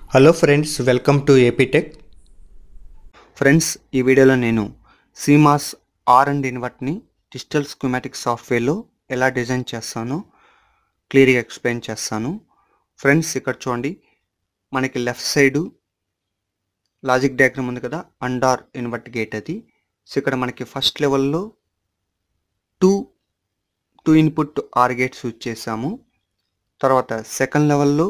hello friends welcome to AP Tech friends ఈ వీడియోలో నేను సీమాస్ ఆర్ అండ్ ఇన్వర్ట్ని డిజిటల్ స్కీమాటిక్ సాఫ్ట్వేర్లో ఎలా డిజైన్ చేస్తానో క్లియర్గా ఎక్స్ప్లెయిన్ చేస్తాను ఫ్రెండ్స్ ఇక్కడ చూడండి మనకి లెఫ్ట్ సైడు లాజిక్ డయాగ్రామ్ ఉంది కదా అండార్ ఇన్వర్ట్ గేట్ అది సో ఇక్కడ మనకి ఫస్ట్ లెవెల్లో two two input OR gates use చేసాము తర్వాత సెకండ్ లెవెల్లో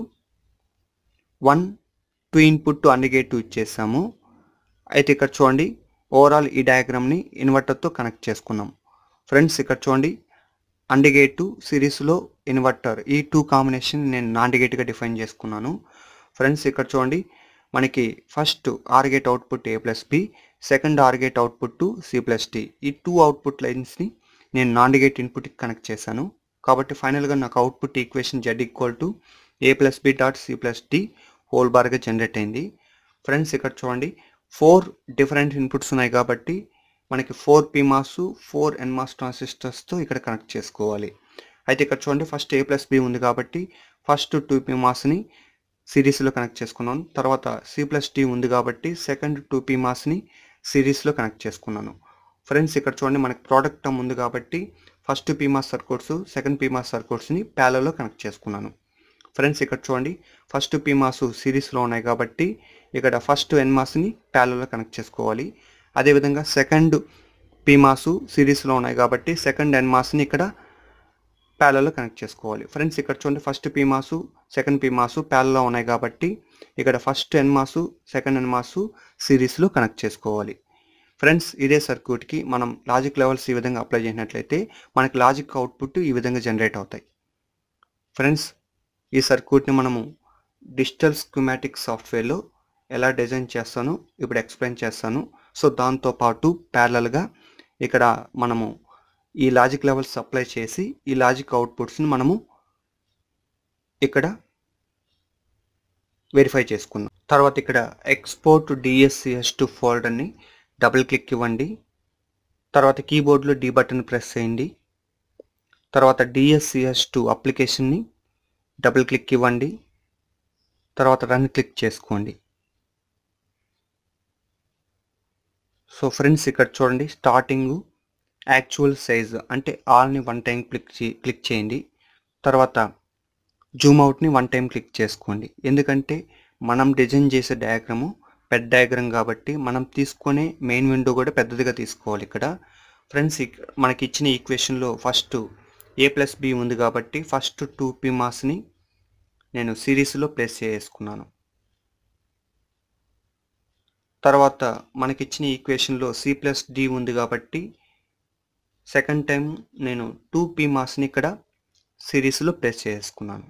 వన్ టూ ఇన్పుట్ అన్ని గేట్ యూజ్ చేసాము అయితే ఇక్కడ చూడండి ఓవరాల్ ఈ డయాగ్రామ్ని ఇన్వర్టర్తో కనెక్ట్ చేసుకున్నాం ఫ్రెండ్స్ ఇక్కడ చూడండి అండి గేటు సిరీస్లో ఇన్వర్టర్ ఈ టూ కాంబినేషన్ నేను నాండి గేట్గా డిఫైన్ చేసుకున్నాను ఫ్రెండ్స్ ఇక్కడ చూడండి మనకి first OR gate output A plus B second OR gate output C plus D ఈ టూ అవుట్పుట్ లైన్స్ని నేను నాండి గేట్ ఇన్పుట్కి కనెక్ట్ చేశాను కాబట్టి ఫైనల్గా నాకు output equation Z equal to A plus B dot C plus D whole బార్గా generate అయింది ఫ్రెండ్స్ ఇక్కడ చూడండి ఫోర్ డిఫరెంట్ ఇన్పుట్స్ ఉన్నాయి కాబట్టి మనకి ఫోర్ పీమాస్ ఫోర్ ఎన్మాస్ ట్రాన్సిస్టర్స్తో ఇక్కడ కనెక్ట్ చేసుకోవాలి అయితే ఇక్కడ చూడండి ఫస్ట్ ఏ ప్లస్ బి ఉంది కాబట్టి ఫస్ట్ టూ పీమాస్ని సిరీస్లో కనెక్ట్ చేసుకున్నాను తర్వాత సి ప్లస్ డి ఉంది కాబట్టి సెకండ్ టూ పీమాస్ని సిరీస్లో కనెక్ట్ చేసుకున్నాను ఫ్రెండ్స్ ఇక్కడ చూడండి మనకి ప్రోడక్ట్ టర్మ్ ఉంది కాబట్టి first PMOS circuits second PMOS సర్క్యూట్స్ని ప్యాలలో కనెక్ట్ చేసుకున్నాను ఫ్రెండ్స్ ఇక్కడ చూడండి ఫస్ట్ పీమాస్ సిరీస్లో ఉన్నాయి కాబట్టి ఇక్కడ ఫస్ట్ ఎన్మాస్ని ప్యాలలో కనెక్ట్ చేసుకోవాలి అదేవిధంగా సెకండ్ పీమాసు సిరీస్లో ఉన్నాయి కాబట్టి సెకండ్ ఎన్మాస్ని ఇక్కడ ప్యాలలో కనెక్ట్ చేసుకోవాలి ఫ్రెండ్స్ ఇక్కడ చూడండి ఫస్ట్ పీమాసు సెకండ్ పీమాసు ప్యాలలో ఉన్నాయి కాబట్టి ఇక్కడ ఫస్ట్ ఎన్మాసు సెకండ్ ఎన్మాసు సిరీస్లో కనెక్ట్ చేసుకోవాలి ఫ్రెండ్స్ ఇదే సర్క్యూట్కి మనం లాజిక్ లెవెల్స్ ఈ విధంగా అప్లై చేసినట్లయితే మనకి లాజిక్ అవుట్పుట్ ఈ విధంగా జనరేట్ అవుతాయి ఫ్రెండ్స్ ఈ సర్క్యూట్ని మనము డిజిటల్ స్కీమాటిక్ సాఫ్ట్వేర్లో ఎలా డిజైన్ చేస్తానో ఇప్పుడు ఎక్స్ప్లెయిన్ చేస్తాను సో దాంతోపాటు ప్యారలల్గా ఇక్కడ మనము ఈ లాజిక్ లెవెల్స్ అప్లై చేసి ఈ లాజిక్ అవుట్పుట్స్ని మనము ఇక్కడ వెరిఫై చేసుకున్నాం తర్వాత ఇక్కడ ఎక్స్పోర్ట్ డిఎస్సిఎస్ టు ఫోల్డర్ని డబుల్ క్లిక్ ఇవ్వండి తర్వాత కీబోర్డ్లో డి బటన్ ప్రెస్ చేయండి తర్వాత డిఎస్సిఎస్ టు అప్లికేషన్ని డబుల్ క్లిక్ ఇవ్వండి తర్వాత రన్ క్లిక్ చేసుకోండి సో ఫ్రెండ్స్ ఇక్కడ చూడండి స్టార్టింగ్ యాక్చువల్ సైజ్ అంటే ఆల్ని వన్ టైం క్లిక్ చే క్లిక్ చేయండి తర్వాత జూమ్ అవుట్ని వన్ టైం క్లిక్ చేసుకోండి ఎందుకంటే మనం డిజైన్ చేసే డయాగ్రాము పెద్ద డయాగ్రామ్ కాబట్టి మనం తీసుకునే మెయిన్ విండో కూడా పెద్దదిగా తీసుకోవాలి ఇక్కడ ఫ్రెండ్స్ మనకి ఇచ్చిన ఈక్వేషన్లో ఫస్ట్ ఏ ప్లస్ బి ఉంది కాబట్టి ఫస్ట్ టూ పీ మాస్ని నేను సిరీస్లో ప్లేస్ చేసుకున్నాను తర్వాత మనకిచ్చిన ఈక్వేషన్లో సి ప్లస్ డి ఉంది కాబట్టి సెకండ్ టైం నేను టూ పీ మాస్ని ఇక్కడ సిరీస్లో ప్లేస్ చేసుకున్నాను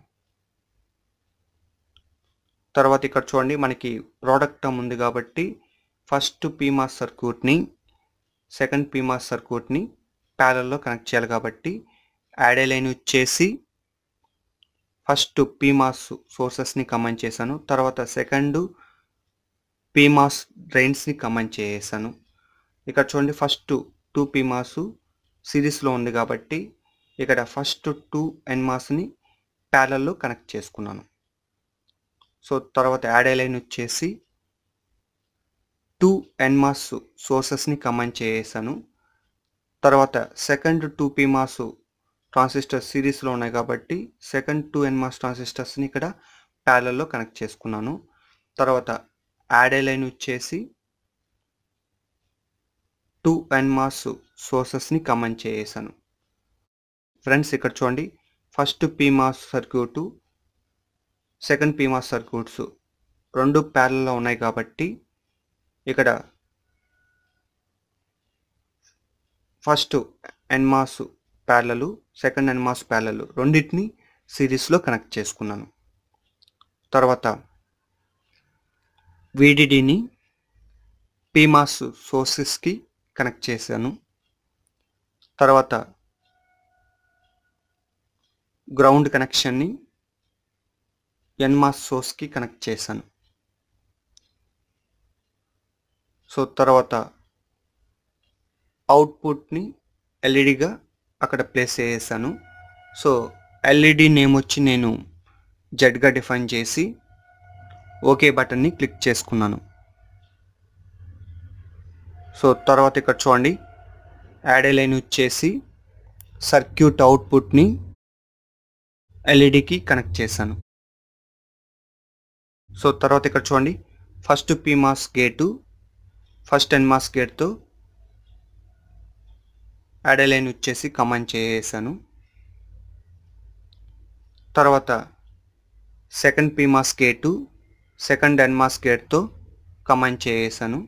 తర్వాత ఇక్కడ చూడండి మనకి ప్రోడక్ట్ టర్మ్ ఉంది కాబట్టి ఫస్ట్ పీమాస్ సర్క్యూట్ని సెకండ్ పీమాస్ సర్క్యూట్ని ప్యారల్లో కనెక్ట్ చేయాలి కాబట్టి యాడే లైన్ వచ్చేసి ఫస్ట్ పీమాస్ సోర్సెస్ని కమెంట్ చేశాను తర్వాత సెకండ్ పీమాస్ డ్రైన్స్ని కమెంట్ చేసాను ఇక్కడ చూడండి ఫస్ట్ టూ పీమాస్ సిరీస్లో ఉంది కాబట్టి ఇక్కడ ఫస్ట్ టూ ఎన్మాస్ని ప్యారల్లో కనెక్ట్ చేసుకున్నాను సో తర్వాత యాడ్ లైన్ వచ్చేసి టూ ఎన్మాస్ సోర్సెస్ని కమెంట్ చేసాను తర్వాత సెకండ్ టూ పీమాస్ ట్రాన్సిస్టర్ సిరీస్లో ఉన్నాయి కాబట్టి సెకండ్ టూ ఎన్మాస్ ట్రాన్సిస్టర్స్ని ఇక్కడ ప్యారల్లో కనెక్ట్ చేసుకున్నాను తర్వాత యాడ్ లైన్ వచ్చేసి టూ ఎన్మాస్ సోర్సెస్ని కమెంట్ చేసాను ఫ్రెండ్స్ ఇక్కడ చూడండి first PMOS circuit second PMOS circuits రెండు ప్యారల్లో ఉన్నాయి కాబట్టి ఇక్కడ first NMOS parallel second NMOS parallel రెండింటిని సిరీస్లో కనెక్ట్ చేసుకున్నాను తర్వాత వీడిడిని పీమాస్ సోర్సెస్కి కనెక్ట్ చేశాను తర్వాత గ్రౌండ్ కనెక్షన్ని ఎన్మాస్ సోర్స్కి కనెక్ట్ చేశాను సో తర్వాత అవుట్పుట్ని ఎల్ఈడిగా అక్కడ ప్లేస్ చేసాను సో ఎల్ఈడి నేమ్ వచ్చి నేను జెడ్గా డిఫైన్ చేసి ఓకే బటన్ని క్లిక్ చేసుకున్నాను సో తర్వాత ఇక్కడ చూడండి యాడ్ లైన్ వచ్చేసి సర్క్యూట్ అవుట్పుట్ని ఎల్ఈడికి కనెక్ట్ చేశాను సో తర్వాత ఇక్కడ చూడండి first PMOS gate first NMOS గేట్తో యాడ్ లైన్ వచ్చేసి కమాండ్ చేసాను తర్వాత second PMOS gate second NMOS గేట్తో కమాండ్ చేసాను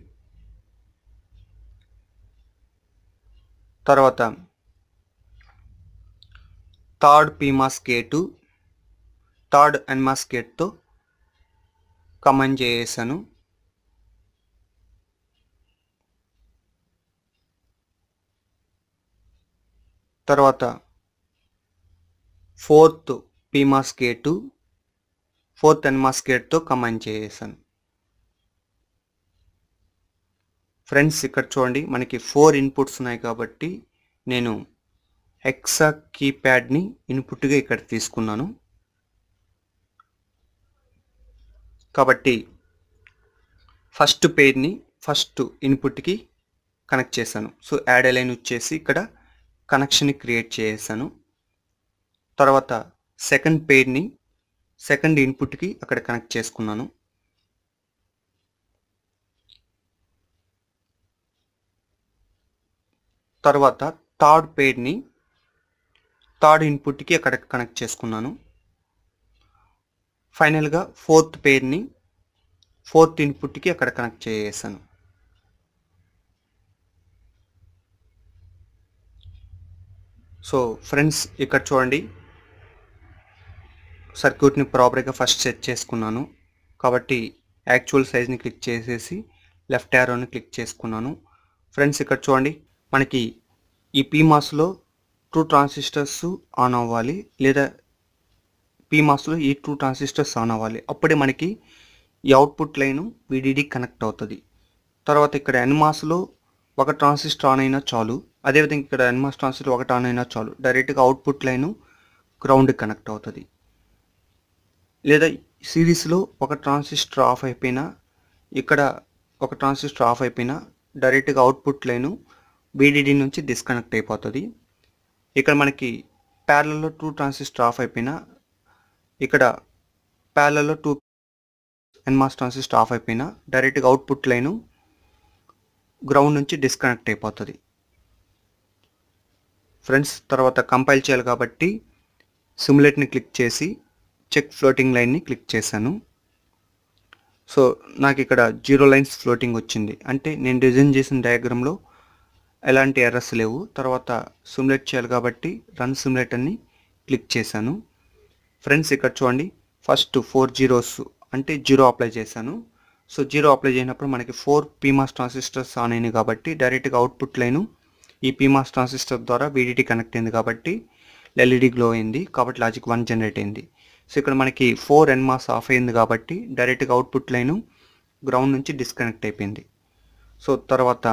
తర్వాత third PMOS gate third NMOS గేట్తో కమాండ్ చేసాను తర్వాత fourth PMOS gate fourth NMOS గేట్తో కమాండ్ చేసాను ఫ్రెండ్స్ ఇక్కడ చూడండి మనకి ఫోర్ ఇన్పుట్స్ ఉన్నాయి కాబట్టి నేను హెక్సా కీప్యాడ్ని ఇన్పుట్గా ఇక్కడ తీసుకున్నాను కాబట్టి ఫస్ట్ పేర్ని ఫస్ట్ ఇన్పుట్కి కనెక్ట్ చేశాను సో యాడ్ లైన్ వచ్చేసి ఇక్కడ కనెక్షన్ని క్రియేట్ చేసాను తర్వాత సెకండ్ పేర్ని సెకండ్ ఇన్పుట్కి అక్కడ కనెక్ట్ చేసుకున్నాను తర్వాత థర్డ్ పేర్ని థర్డ్ ఇన్పుట్కి అక్కడ కనెక్ట్ చేసుకున్నాను ఫైనల్గా ఫోర్త్ పేర్ని ఫోర్త్ ఇన్పుట్కి అక్కడ కనెక్ట్ చేసాను సో ఫ్రెండ్స్ ఇక్కడ చూడండి సర్క్యూట్ని ప్రాపర్గా ఫస్ట్ సెట్ చేసుకున్నాను కాబట్టి యాక్చువల్ సైజ్ని క్లిక్ చేసేసి లెఫ్ట్ యారోని క్లిక్ చేసుకున్నాను ఫ్రెండ్స్ ఇక్కడ చూడండి మనకి ఈ పీమాస్లో టూ ట్రాన్సిస్టర్స్ ఆన్ అవ్వాలి లేదా పీమాస్లో ఈ టూ ట్రాన్సిస్టర్స్ ఆన్ అవ్వాలి అప్పుడే మనకి ఈ అవుట్పుట్ లైన్ విడిడి కనెక్ట్ అవుతుంది తర్వాత ఇక్కడ ఎన్మాస్లో ఒక ట్రాన్సిస్టర్ ఆన్ అయినా చాలు అదేవిధంగా ఇక్కడ ఎన్మాస్ ట్రాన్సిస్టర్ ఒకటి ఆన్ అయినా చాలు డైరెక్ట్గా అవుట్పుట్ లైన్ గ్రౌండ్ కనెక్ట్ అవుతుంది లేదా సిరీస్లో ఒక ట్రాన్సిస్టర్ ఆఫ్ అయిపోయినా ఇక్కడ ఒక ట్రాన్సిస్టర్ ఆఫ్ అయిపోయినా డైరెక్ట్గా అవుట్పుట్ లైను బీడీడీ నుంచి డిస్కనెక్ట్ అయిపోతుంది ఇక్కడ మనకి ప్యారలలో టూ ట్రాన్సిస్టర్ ఆఫ్ అయిపోయినా ఇక్కడ ప్యారలలో టూ ఎన్మాస్ ట్రాన్సిస్టర్ ఆఫ్ అయిపోయినా డైరెక్ట్గా అవుట్పుట్ లైను గ్రౌండ్ నుంచి డిస్కనెక్ట్ అయిపోతుంది ఫ్రెండ్స్ తర్వాత కంపైల్ చేయాలి కాబట్టి సిమ్యులేట్ని క్లిక్ చేసి చెక్ ఫ్లోటింగ్ లైన్ని క్లిక్ చేశాను సో నాకు ఇక్కడ జీరో లైన్స్ ఫ్లోటింగ్ వచ్చింది అంటే నేను డిజైన్ చేసిన డయాగ్రామ్లో ఎలాంటి ఎర్రస్ లేవు తర్వాత సిమ్యులేట్ చేయాలి కాబట్టి రన్ సిమ్యులేట్ అని క్లిక్ చేశాను ఫ్రెండ్స్ ఇక్కడ చూడండి ఫస్ట్ ఫోర్ జీరోస్ అంటే జీరో అప్లై చేశాను సో జీరో అప్లై చేసినప్పుడు మనకి ఫోర్ పీమాస్ ట్రాన్సిస్టర్స్ ఆన్ అయినాయి కాబట్టి డైరెక్ట్గా అవుట్పుట్ లైను ఈ పీమాస్ ట్రాన్సిస్టర్ ద్వారా వీడిటీ కనెక్ట్ అయింది కాబట్టి ఎల్ఈడి గ్లో అయింది కాబట్టి లాజిక్ వన్ జనరేట్ అయింది సో ఇక్కడ మనకి ఫోర్ ఎన్మాస్ ఆఫ్ అయింది కాబట్టి డైరెక్ట్గా అవుట్పుట్ లైను గ్రౌండ్ నుంచి డిస్కనెక్ట్ అయిపోయింది సో తర్వాత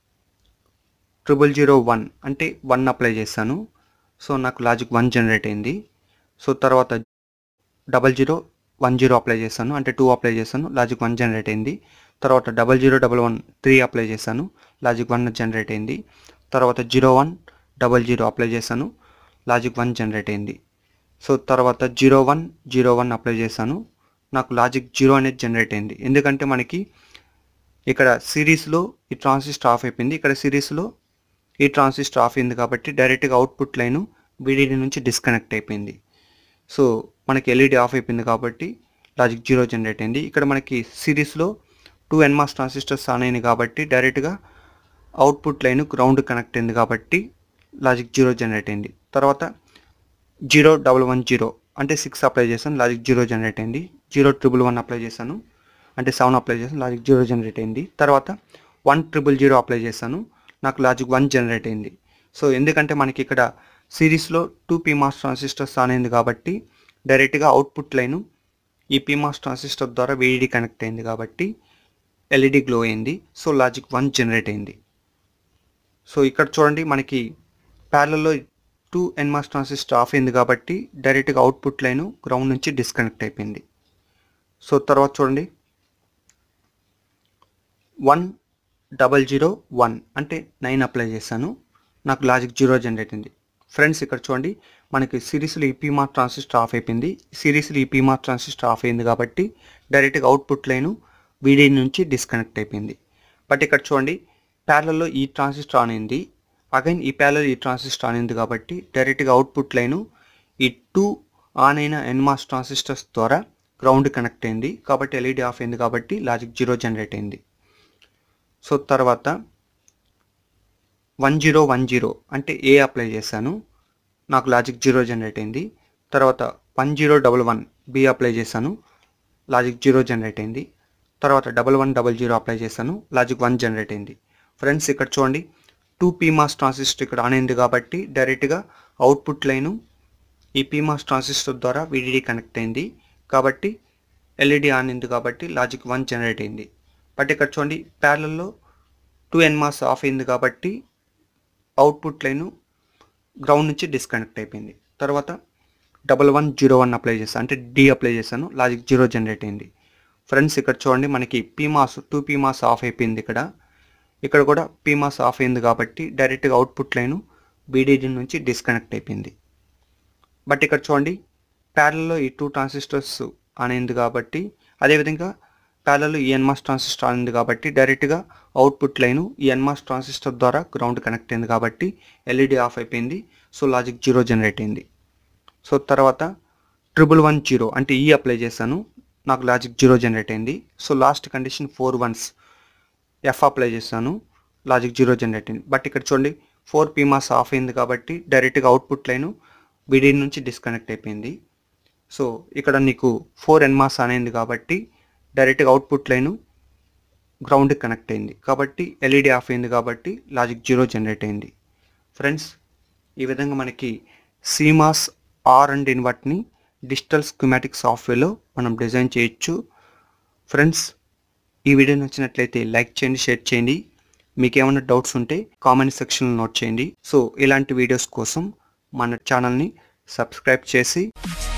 ట్రిపుల్ జీరో వన్ అంటే వన్ అప్లై చేశాను సో నాకు లాజిక్ వన్ జనరేట్ అయింది సో తర్వాత double zero one zero apply చేశాను అంటే టూ అప్లై చేశాను లాజిక్ వన్ జనరేట్ అయింది తర్వాత double zero double one three apply చేశాను లాజిక్ వన్ జనరేట్ అయింది తర్వాత zero one double zero apply చేశాను లాజిక్ వన్ జనరేట్ అయింది సో తర్వాత zero one zero one apply చేశాను నాకు లాజిక్ జీరో అనేది జనరేట్ అయింది ఎందుకంటే మనకి ఇక్కడ సిరీస్లో ఈ ట్రాన్సిస్టర్ ఆఫ్ అయిపోయింది ఇక్కడ సిరీస్లో ఈ ట్రాన్సిస్టర్ ఆఫ్ అయింది కాబట్టి డైరెక్ట్గా అవుట్పుట్ లైను బీడీడీ నుంచి డిస్కనెక్ట్ అయిపోయింది సో మనకి ఎల్ఈడి ఆఫ్ అయిపోయింది కాబట్టి లాజిక్ జీరో జనరేట్ అయింది ఇక్కడ మనకి సిరీస్లో టూ ఎన్మాస్ ట్రాన్సిస్టర్స్ ఆన్ అయింది కాబట్టి డైరెక్ట్గా అవుట్పుట్ లైన్ గ్రౌండ్ కనెక్ట్ అయింది కాబట్టి లాజిక్ జీరో జనరేట్ అయింది తర్వాత జీరో డబల్ వన్ జీరో అంటే సిక్స్ అప్లై చేశాను లాజిక్ జీరో జనరేట్ అయింది జీరో ట్రిపుల్ వన్ అప్లై చేశాను అంటే సెవెన్ అప్లై చేశాను లాజిక్ జీరో జనరేట్ అయింది తర్వాత వన్ ట్రిపుల్ జీరో అప్లై చేశాను నాకు లాజిక్ వన్ జనరేట్ అయింది సో ఎందుకంటే మనకి ఇక్కడ సిరీస్లో టూ పీమాస్ ట్రాన్సిస్టర్స్ ఆన్ అయింది కాబట్టి డైరెక్ట్గా అవుట్పుట్ లైను ఈ పీమాస్ ట్రాన్సిస్టర్ ద్వారా వీడిడి కనెక్ట్ అయింది కాబట్టి ఎల్ఈడి గ్లో అయింది సో లాజిక్ వన్ జనరేట్ అయింది సో ఇక్కడ చూడండి మనకి ప్యారలలో టూ ఎన్మాస్ ట్రాన్సిస్టర్ ఆఫ్ అయింది కాబట్టి డైరెక్ట్గా అవుట్పుట్ లైను గ్రౌండ్ నుంచి డిస్కనెక్ట్ అయిపోయింది సో తర్వాత చూడండి వన్ డబల్ జీరో వన్ అంటే నైన్ అప్లై చేశాను నాకు లాజిక్ జీరో జనరేట్ అయింది ఫ్రెండ్స్ ఇక్కడ చూడండి మనకి సిరీస్లో ఈ పీమా ట్రాన్సిస్టర్ ఆఫ్ అయిపోయింది సిరీస్లో ఈ పీమా ట్రాన్సిస్టర్ ఆఫ్ అయింది కాబట్టి డైరెక్ట్గా అవుట్పుట్ లైను వీడి నుంచి డిస్కనెక్ట్ అయిపోయింది బట్ ఇక్కడ చూడండి ప్యారలలో ఈ ట్రాన్సిస్టర్ ఆన్ అయింది అగైన్ ఈ ప్యారల్ ఈ ట్రాన్సిస్టర్ ఆన్ అయింది కాబట్టి డైరెక్ట్గా అవుట్పుట్ లైను ఈ టూ ఆన్ అయిన ఎన్మాస్ ట్రాన్సిస్టర్స్ ద్వారా గ్రౌండ్ కనెక్ట్ అయింది కాబట్టి ఎల్ఈడి ఆఫ్ అయింది కాబట్టి లాజిక్ జీరో జనరేట్ అయింది సో తర్వాత వన్ జీరో వన్ జీరో అంటే ఏ అప్లై చేశాను నాకు లాజిక్ జీరో జనరేట్ అయింది తర్వాత one zero double one B apply చేశాను లాజిక్ జీరో జనరేట్ అయింది తర్వాత double one double zero apply చేశాను లాజిక్ వన్ జనరేట్ అయింది ఫ్రెండ్స్ ఇక్కడ చూడండి టూ పీమాస్ ట్రాన్సిస్టర్ ఇక్కడ ఆన్ అయింది కాబట్టి డైరెక్ట్గా అవుట్పుట్ లైను ఈ పీమాస్ ట్రాన్సిస్టర్ ద్వారా విడిడి కనెక్ట్ అయింది కాబట్టి ఎల్ఈడి ఆన్ అయింది కాబట్టి లాజిక్ వన్ జనరేట్ అయింది బట్ ఇక్కడ చూడండి ప్యారలలో టూ ఎన్మాస్ ఆఫ్ అయింది కాబట్టి అవుట్పుట్ లైను గ్రౌండ్ నుంచి డిస్కనెక్ట్ అయిపోయింది తర్వాత double one zero one apply చేశాను అంటే డి అప్లై చేశాను లాజిక్ జీరో జనరేట్ అయింది ఫ్రెండ్స్ ఇక్కడ చూడండి మనకి పీమాస్ టూ పీమాస్ ఆఫ్ అయిపోయింది ఇక్కడ ఇక్కడ కూడా పీమాస్ ఆఫ్ అయింది కాబట్టి డైరెక్ట్గా అవుట్పుట్ లైను బీడీడీ నుంచి డిస్కనెక్ట్ అయిపోయింది బట్ ఇక్కడ చూడండి ప్యారల్లో ఈ టూ ట్రాన్సిస్టర్స్ అనేది కాబట్టి అదేవిధంగా ప్యారల్లో ఈ ఎన్మాస్ ట్రాన్సిస్టర్ అనేది కాబట్టి డైరెక్ట్గా అవుట్పుట్ లైను ఈ ఎన్మాస్ ట్రాన్సిస్టర్ ద్వారా గ్రౌండ్ కనెక్ట్ అయింది కాబట్టి ఎల్ఈడి ఆఫ్ అయిపోయింది సో లాజిక్ జీరో జనరేట్ అయింది సో తర్వాత ట్రిపుల్ వన్ జీరో అంటే ఈ అప్లై చేశాను నాకు లాజిక్ జీరో జనరేట్ అయింది so last condition four ones F apply చేశాను లాజిక్ జీరో జనరేట్ అయింది బట్ ఇక్కడ చూడండి ఫోర్ పీమాస్ ఆఫ్ అయింది కాబట్టి డైరెక్ట్గా అవుట్పుట్ లైను విడి నుంచి డిస్కనెక్ట్ అయిపోయింది సో ఇక్కడ నీకు ఫోర్ ఎన్మాస్ అనేది కాబట్టి డైరెక్ట్గా అవుట్పుట్ లైను గ్రౌండ్కి కనెక్ట్ అయింది కాబట్టి ఎల్ఈడి ఆఫ్ అయింది కాబట్టి లాజిక్ జీరో జనరేట్ అయింది ఫ్రెండ్స్ ఈ విధంగా మనకి సీమాస్ ఆర్ అండ్ ఇన్వర్ట్ని డిజిటల్ స్కిమాటిక్ సాఫ్ట్వేర్లో మనం డిజైన్ చేయొచ్చు ఫ్రెండ్స్ ఈ వీడియో నచ్చినట్లయితే లైక్ చేయండి షేర్ చేయండి మీకు ఏమైనా డౌట్స్ ఉంటే కామెంట్ సెక్షన్లో నోట్ చేయండి సో ఇలాంటి వీడియోస్ కోసం మన ఛానల్ని సబ్స్క్రైబ్ చేసి